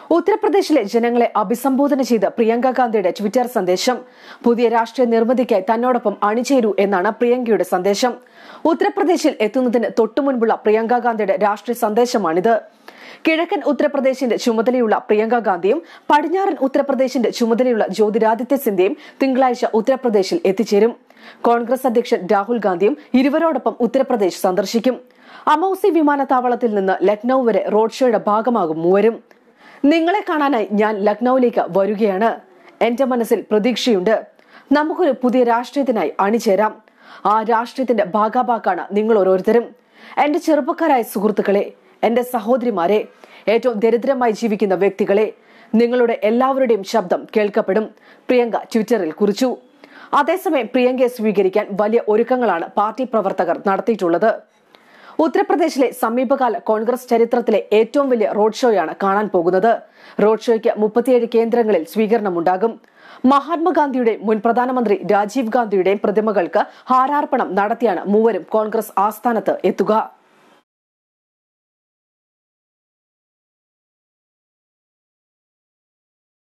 ഉത്തർപ്രദേശിലെ ജനങ്ങളെ അഭിസംബോധന ചെയ്ത് പ്രിയങ്ക ഗാന്ധിയുടെ ട്വിറ്റർ സന്ദേശം പുതിയ രാഷ്ട്രീയ നിർമ്മിതിക്കായി തന്നോടൊപ്പം അണിചേരൂ എന്നാണ് പ്രിയങ്കയുടെ സന്ദേശം ഉത്തർപ്രദേശിൽ എത്തുന്നതിന് തൊട്ടുമുൻപുള്ള പ്രിയങ്ക ഗാന്ധിയുടെ രാഷ്ട്രീയ സന്ദേശമാണിത് കിഴക്കൻ ഉത്തർപ്രദേശിന്റെ ചുമതലയുള്ള പ്രിയങ്ക ഗാന്ധിയും പടിഞ്ഞാറൻ ഉത്തർപ്രദേശിന്റെ ചുമതലയുള്ള ജ്യോതിരാദിത്യ സിന്ധ്യയും തിങ്കളാഴ്ച ഉത്തർപ്രദേശിൽ എത്തിച്ചേരും കോൺഗ്രസ് അധ്യക്ഷൻ രാഹുൽ ഗാന്ധിയും ഇരുവരോടൊപ്പം ഉത്തർപ്രദേശ് സന്ദർശിക്കും അമൌസി വിമാനത്താവളത്തിൽ നിന്ന് ലക്നൌ വരെ റോഡ് ഷോയുടെ ഭാഗമാകും മൂവരും നിങ്ങളെ കാണാനായി ഞാൻ ലക്നൌവിലേക്ക് വരികയാണ് എന്റെ മനസ്സിൽ പ്രതീക്ഷയുണ്ട് നമുക്കൊരു പുതിയ രാഷ്ട്രീയത്തിനായി അണിചേരാം ആ രാഷ്ട്രീയത്തിന്റെ ഭാഗാഭാക്കാണ് നിങ്ങൾ ഓരോരുത്തരും എന്റെ ചെറുപ്പക്കാരായ സുഹൃത്തുക്കളെ എന്റെ സഹോദരിമാരെ ഏറ്റവും ദരിദ്രമായി ജീവിക്കുന്ന വ്യക്തികളെ നിങ്ങളുടെ എല്ലാവരുടെയും ശബ്ദം കേൾക്കപ്പെടും പ്രിയങ്ക ട്വിറ്ററിൽ കുറിച്ചു അതേസമയം പ്രിയങ്കയെ സ്വീകരിക്കാൻ വലിയ ഒരുക്കങ്ങളാണ് പാർട്ടി പ്രവർത്തകർ നടത്തിയിട്ടുള്ളത് ഉത്തർപ്രദേശിലെ സമീപകാല കോൺഗ്രസ് ചരിത്രത്തിലെ ഏറ്റവും വലിയ റോഡ് ഷോയാണ് കാണാൻ പോകുന്നത് റോഡ് ഷോയ്ക്ക് മുപ്പത്തിയേഴ് കേന്ദ്രങ്ങളിൽ സ്വീകരണമുണ്ടാകും മഹാത്മാഗാന്ധിയുടെയും മുൻ പ്രധാനമന്ത്രി രാജീവ് ഗാന്ധിയുടെയും പ്രതിമകൾക്ക് ഹാരാർപ്പണം നടത്തിയാണ് മൂവരും കോൺഗ്രസ് ആസ്ഥാനത്ത് എത്തുക